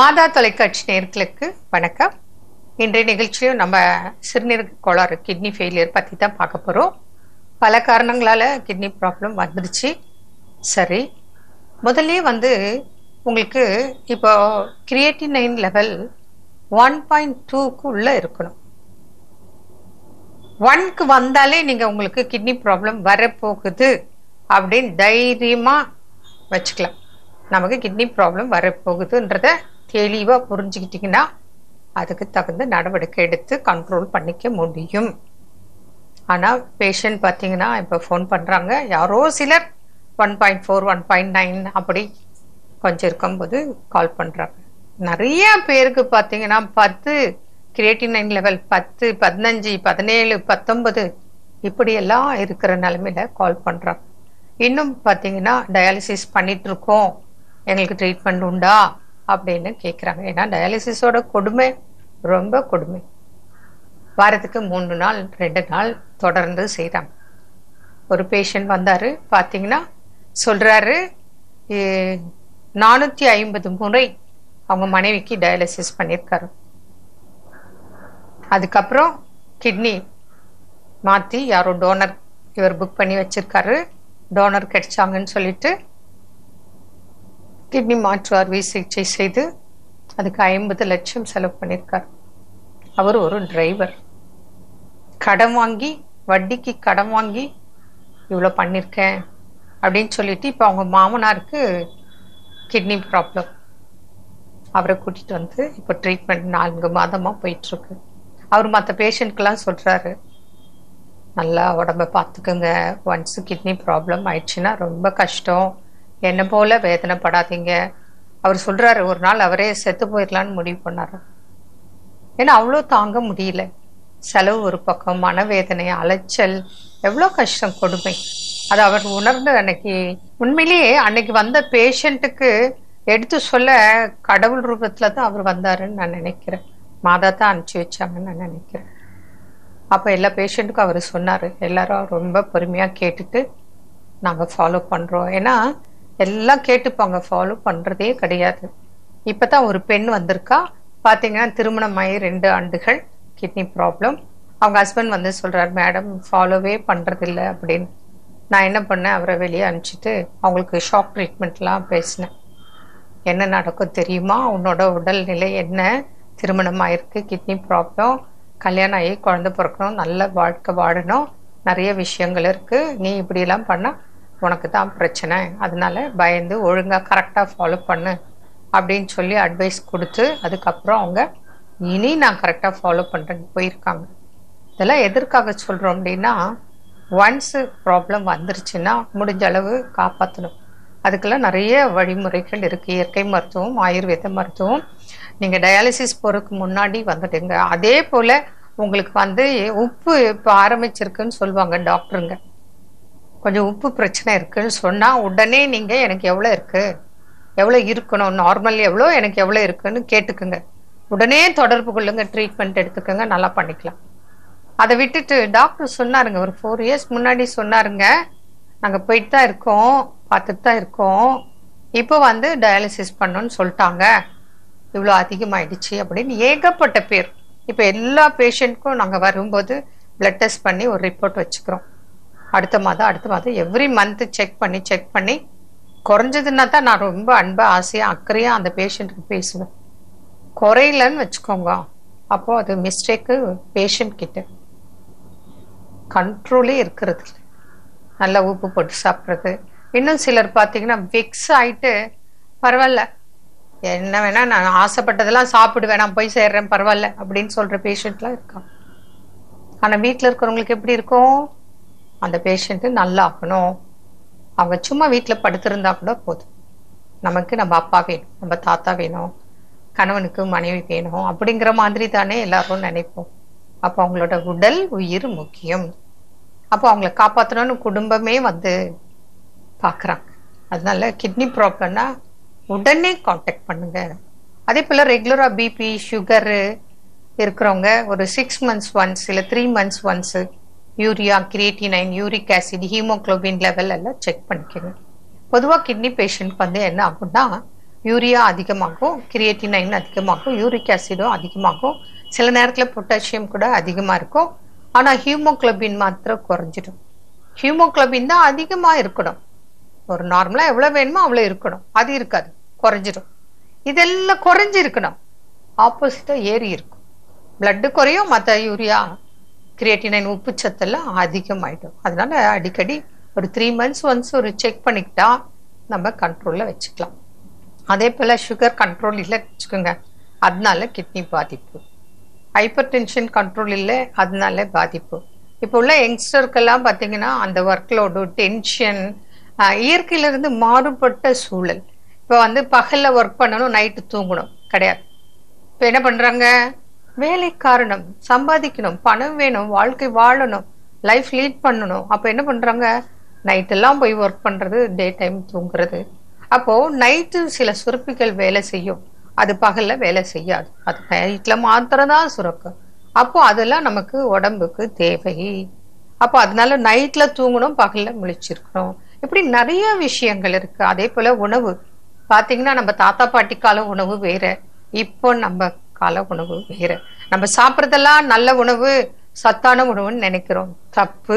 மாதா தொலைக்காட்சி நேர்களுக்கு வணக்கம் இன்றைய நிகழ்ச்சியும் நம்ம சிறுநீரக கோளாறு கிட்னி ஃபெயிலியர் பற்றி தான் பார்க்க போகிறோம் பல காரணங்களால் கிட்னி ப்ராப்ளம் வந்துடுச்சு சரி முதல்ல வந்து உங்களுக்கு இப்போ கிரியேட்டினைன் லெவல் ஒன் பாயிண்ட் டூக்கு உள்ளே இருக்கணும் ஒன்க்கு வந்தாலே நீங்கள் உங்களுக்கு கிட்னி ப்ராப்ளம் வரப்போகுது அப்படின்னு தைரியமாக வச்சுக்கலாம் நமக்கு கிட்னி ப்ராப்ளம் வரப்போகுதுன்றத தெளிவாக புரிஞ்சுக்கிட்டிங்கன்னா அதுக்கு தகுந்த நடவடிக்கை எடுத்து கண்ட்ரோல் பண்ணிக்க முடியும் ஆனால் பேஷண்ட் பார்த்தீங்கன்னா இப்போ ஃபோன் பண்ணுறாங்க யாரோ சிலர் one point four one point nine அப்படி கொஞ்சம் இருக்கும்போது கால் பண்ணுறாங்க நிறைய பேருக்கு பார்த்தீங்கன்னா பத்து கிரியேட்டினைன் லெவல் பத்து பதினஞ்சு பதினேழு பத்தொன்பது இப்படியெல்லாம் இருக்கிற நிலமையில கால் பண்ணுறாங்க இன்னும் பார்த்தீங்கன்னா டயாலிசிஸ் பண்ணிட்டு இருக்கோம் எங்களுக்கு ட்ரீட்மெண்ட் உண்டா அப்படின்னு கேட்குறாங்க ஏன்னா டயாலிசிஸோட கொடுமை ரொம்ப கொடுமை வாரத்துக்கு மூணு நாள் ரெண்டு நாள் தொடர்ந்து செய்கிறாங்க ஒரு பேஷண்ட் வந்தார் பார்த்தீங்கன்னா சொல்கிறாரு நானூற்றி ஐம்பது முறை அவங்க மனைவிக்கு டயாலிசிஸ் பண்ணியிருக்காரு அதுக்கப்புறம் கிட்னி மாற்றி யாரோ டோனர் இவர் புக் பண்ணி வச்சிருக்காரு டோனர் கிடைச்சாங்கன்னு சொல்லிட்டு கிட்னி மாற்று அறுவை சிகிச்சை செய்து அதுக்கு ஐம்பது லட்சம் செலவு பண்ணியிருக்கார் அவர் ஒரு டிரைவர் கடன் வாங்கி வட்டிக்கு கடன் வாங்கி இவ்வளோ பண்ணியிருக்கேன் அப்படின்னு சொல்லிட்டு இப்போ அவங்க மாமனாருக்கு கிட்னி ப்ராப்ளம் அவரை கூட்டிகிட்டு வந்து இப்போ ட்ரீட்மெண்ட் நான்கு மாதமாக போயிட்டுருக்கு அவர் மற்ற பேஷண்ட்க்கெல்லாம் சொல்கிறாரு நல்லா உடம்ப பார்த்துக்குங்க ஒன்ஸ் கிட்னி ப்ராப்ளம் ஆயிடுச்சுன்னா ரொம்ப கஷ்டம் என்ன போல வேதனைப்படாதீங்க அவர் சொல்றாரு ஒரு நாள் அவரே செத்து போயிடலான்னு முடிவு பண்ணாரு ஏன்னா அவ்வளோ தாங்க முடியல செலவு ஒரு பக்கம் மனவேதனை அலைச்சல் எவ்வளோ கஷ்டம் கொடுமை அது அவர் உணர்ந்து அன்னைக்கு உண்மையிலேயே அன்னைக்கு வந்த பேஷண்ட்டுக்கு எடுத்து சொல்ல கடவுள் ரூபத்துல தான் அவர் வந்தாருன்னு நான் நினைக்கிறேன் மாதா தான் அனுப்பிச்சி வச்சாங்கன்னு நான் நினைக்கிறேன் அப்போ எல்லா பேஷண்ட்டுக்கும் அவர் சொன்னார் எல்லாரும் ரொம்ப பொறுமையாக கேட்டுட்டு நாங்கள் ஃபாலோ பண்ணுறோம் ஏன்னா எல்லாம் கேட்டுப்பாங்க ஃபாலோ பண்ணுறதே கிடையாது இப்போ தான் ஒரு பெண் வந்திருக்கா பார்த்தீங்கன்னா திருமணமாகி ரெண்டு ஆண்டுகள் கிட்னி ப்ராப்ளம் அவங்க ஹஸ்பண்ட் வந்து சொல்கிறார் மேடம் ஃபாலோவே பண்ணுறதில்ல அப்படின்னு நான் என்ன பண்ணேன் அவரை வெளியே அனுப்பிச்சிட்டு அவங்களுக்கு ஷாக் ட்ரீட்மெண்ட்லாம் பேசினேன் என்ன நடக்கும் தெரியுமா உன்னோட உடல்நிலை என்ன திருமணம் ஆயிருக்கு கிட்னி ப்ராப்ளம் கல்யாணம் ஆகி குழந்தை பிறக்கணும் நல்ல வாழ்க்கை வாழணும் நிறைய விஷயங்கள் இருக்குது நீ இப்படியெல்லாம் பண்ணால் உனக்கு தான் பிரச்சனை அதனால பயந்து ஒழுங்காக கரெக்டாக ஃபாலோ பண்ணு அப்படின்னு சொல்லி அட்வைஸ் கொடுத்து அதுக்கப்புறம் அவங்க இனி நான் கரெக்டாக ஃபாலோ பண்ணுறேன்னு போயிருக்காங்க இதெல்லாம் எதற்காக சொல்கிறோம் அப்படின்னா ஒன்ஸ் ப்ராப்ளம் வந்துருச்சுன்னா முடிஞ்ச அளவு காப்பாற்றணும் அதுக்கெல்லாம் நிறைய வழிமுறைகள் இருக்குது இயற்கை மருத்துவம் ஆயுர்வேத மருத்துவம் நீங்கள் டயாலிசிஸ் போகிறதுக்கு முன்னாடி வந்துடுங்க அதே போல் உங்களுக்கு வந்து உப்பு இப்போ ஆரம்பிச்சிருக்குன்னு சொல்லுவாங்க டாக்டருங்க கொஞ்சம் உப்பு பிரச்சனை இருக்குன்னு சொன்னால் உடனே நீங்கள் எனக்கு எவ்வளோ இருக்குது எவ்வளோ இருக்கணும் நார்மல் எவ்வளோ எனக்கு எவ்வளோ இருக்குன்னு கேட்டுக்குங்க உடனே தொடர்பு கொள்ளுங்க ட்ரீட்மெண்ட் எடுத்துக்கோங்க நல்லா பண்ணிக்கலாம் அதை விட்டுட்டு டாக்டர் சொன்னாருங்க ஒரு ஃபோர் இயர்ஸ் முன்னாடி சொன்னாருங்க நாங்கள் போயிட்டு தான் இருக்கோம் பார்த்துட்டு தான் இருக்கோம் இப்போ வந்து டயாலிசிஸ் பண்ணோன்னு சொல்லிட்டாங்க இவ்வளோ அதிகமாயிடுச்சு அப்படின்னு ஏகப்பட்ட பேர் இப்போ எல்லா பேஷண்ட்க்கும் நாங்கள் வரும்போது பிளட் டெஸ்ட் பண்ணி ஒரு ரிப்போர்ட் வச்சுக்கிறோம் அடுத்த மாதம் அடுத்த மாதம் எவ்ரி மந்த்து செக் பண்ணி செக் பண்ணி குறைஞ்சதுன்னா தான் நான் ரொம்ப அன்பாக ஆசையாக அக்கறையாக அந்த பேஷண்ட்டுக்கு பேசுவேன் குறையலன்னு வச்சுக்கோங்க அப்போது அது மிஸ்டேக்கு பேஷண்ட் கிட்ட கண்ட்ரோலே இருக்கிறது இல்லை நல்லா உப்பு போட்டு சாப்பிட்றது இன்னும் சிலர் பார்த்தீங்கன்னா வெக்ஸ் ஆகிட்டு பரவாயில்ல என்ன வேணா நான் ஆசைப்பட்டதெல்லாம் சாப்பிடுவேன் நான் போய் சேர்றேன் பரவாயில்ல அப்படின்னு சொல்கிற பேஷண்ட்லாம் இருக்கான் ஆனால் வீட்டில் இருக்கிறவங்களுக்கு எப்படி இருக்கும் அந்த பேஷண்ட்டு நல்லா ஆகணும் அவங்க சும்மா வீட்டில் படுத்திருந்தா கூட போதும் நமக்கு நம்ம அப்பா வேணும் நம்ம தாத்தா வேணும் கணவனுக்கு மனைவி வேணும் அப்படிங்கிற மாதிரி தானே எல்லாரும் நினைப்போம் அப்போ அவங்களோட உடல் உயிர் முக்கியம் அப்போ அவங்கள காப்பாற்றணும்னு குடும்பமே வந்து பார்க்குறாங்க அதனால கிட்னி ப்ராப்ளம்னா உடனே காண்டாக்ட் பண்ணுங்க அதே போல் ரெகுலராக பிபி சுகரு இருக்கிறவங்க ஒரு சிக்ஸ் மந்த்ஸ் ஒன்ஸ் இல்லை three months once urea creatinine uric acid haemoglobin level எல்லாம் செக் பண்ணிக்கோங்க பொதுவாக கிட்னி பேஷண்ட் வந்து என்ன ஆகும்னா யூரியா அதிகமாகும் கிரியேட்டினைன் அதிகமாகும் யூரிக் ஆசிடும் அதிகமாகும் சில நேரத்தில் பொட்டாசியம் கூட அதிகமாக இருக்கும் ஆனால் ஹியூமோக்ளோபின் மாத்திரம் குறைஞ்சிடும் ஹியூமோக்ளோபின் தான் அதிகமாக இருக்கணும் ஒரு நார்மலாக எவ்வளோ வேணுமோ அவ்வளோ இருக்கணும் அது இருக்காது குறைஞ்சிடும் இதெல்லாம் குறைஞ்சி இருக்கணும் ஆப்போசிட்டாக ஏறி இருக்கும் பிளட்டு குறையும் மற்ற யூரியா கிரியேட்டினைன் உப்பு சத்தெல்லாம் அதிகமாயிடும் அதனால அடிக்கடி ஒரு த்ரீ மந்த்ஸ் ஒன்ஸ் ஒரு செக் பண்ணிக்கிட்டா நம்ம கண்ட்ரோலில் வச்சுக்கலாம் அதே போல் சுகர் கண்ட்ரோல் இல்லை வச்சுக்கோங்க அதனால கிட்னி பாதிப்பு ஹைப்பர் டென்ஷன் கண்ட்ரோல் இல்லை அதனால பாதிப்பு இப்போ உள்ள யங்ஸ்டருக்கெல்லாம் பார்த்தீங்கன்னா அந்த ஒர்க்லோடு டென்ஷன் இயற்கையிலிருந்து மாறுபட்ட சூழல் இப்போ வந்து பகலில் ஒர்க் பண்ணணும் நைட்டு தூங்கணும் கிடையாது இப்போ என்ன பண்ணுறாங்க வேலை காரணம் சம்பாதிக்கணும் பணம் வேணும் வாழ்க்கை வாழணும் லைஃப் லீட் பண்ணணும் அப்போ என்ன பண்ணுறாங்க நைட்டெல்லாம் போய் ஒர்க் பண்ணுறது டே டைம் தூங்குறது அப்போது நைட்டு சில சுரப்பிகள் வேலை செய்யும் அது பகலில் வேலை செய்யாது அது நைட்டில் மாத்திரம் தான் சுரக்கும் அப்போ அதெல்லாம் நமக்கு உடம்புக்கு தேவை அப்போ அதனால நைட்டில் தூங்கணும் பகலில் முழிச்சிருக்கணும் இப்படி நிறைய விஷயங்கள் இருக்கு அதே போல உணவு பார்த்தீங்கன்னா நம்ம தாத்தா பாட்டி கால உணவு வேற இப்போ நம்ம கால உணவு வேற நம்ம சாப்பிட்றதெல்லாம் நல்ல உணவு சத்தான உணவுன்னு நினைக்கிறோம் தப்பு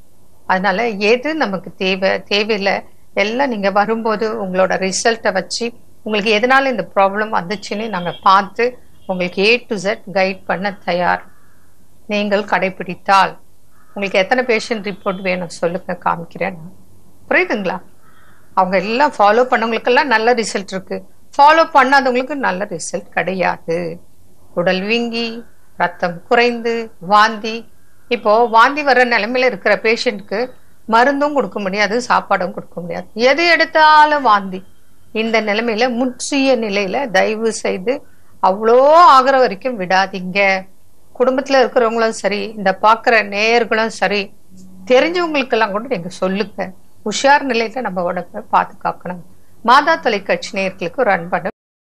அதனால எது நமக்கு தேவை தேவையில்லை எல்லாம் நீங்க வரும்போது உங்களோட ரிசல்ட்டை வச்சு உங்களுக்கு எதனால இந்த ப்ராப்ளம் வந்துச்சுன்னு நாங்க பார்த்து உங்களுக்கு ஏ டு Z கைட் பண்ண தயார் நீங்கள் கடைபிடித்தால் உங்களுக்கு எத்தனை பேஷண்ட் ரிப்போர்ட் வேணும் சொல்லுங்க காமிக்கிறேன் நான். புரியுதுங்களா அவங்க எல்லாம் ஃபாலோ பண்ணவங்களுக்கெல்லாம் நல்ல ரிசல்ட் இருக்கு ஃபாலோ பண்ணாதவங்களுக்கு நல்ல ரிசல்ட் கிடையாது உடல் வீங்கி ரத்தம் குறைந்து வாந்தி இப்போ வாந்தி வர நிலைமையில இருக்கிற பேஷண்ட்க்கு மருந்தும் கொடுக்க முடியாது சாப்பாடும் கொடுக்க முடியாது எது எடுத்தாலும் வாந்தி இந்த நிலைமையில முற்றிய நிலையில தயவு செய்து அவ்வளோ ஆகிற வரைக்கும் விடாதீங்க குடும்பத்துல இருக்கிறவங்களும் சரி இந்த பார்க்குற நேயர்களும் சரி தெரிஞ்சவங்களுக்கெல்லாம் கூட நீங்க சொல்லுங்க உஷார் நிலையில நம்ம உடம்ப பாதுகாக்கணும் மாதா தொலைக்காட்சி நேயர்களுக்கு ஒரு அன்பான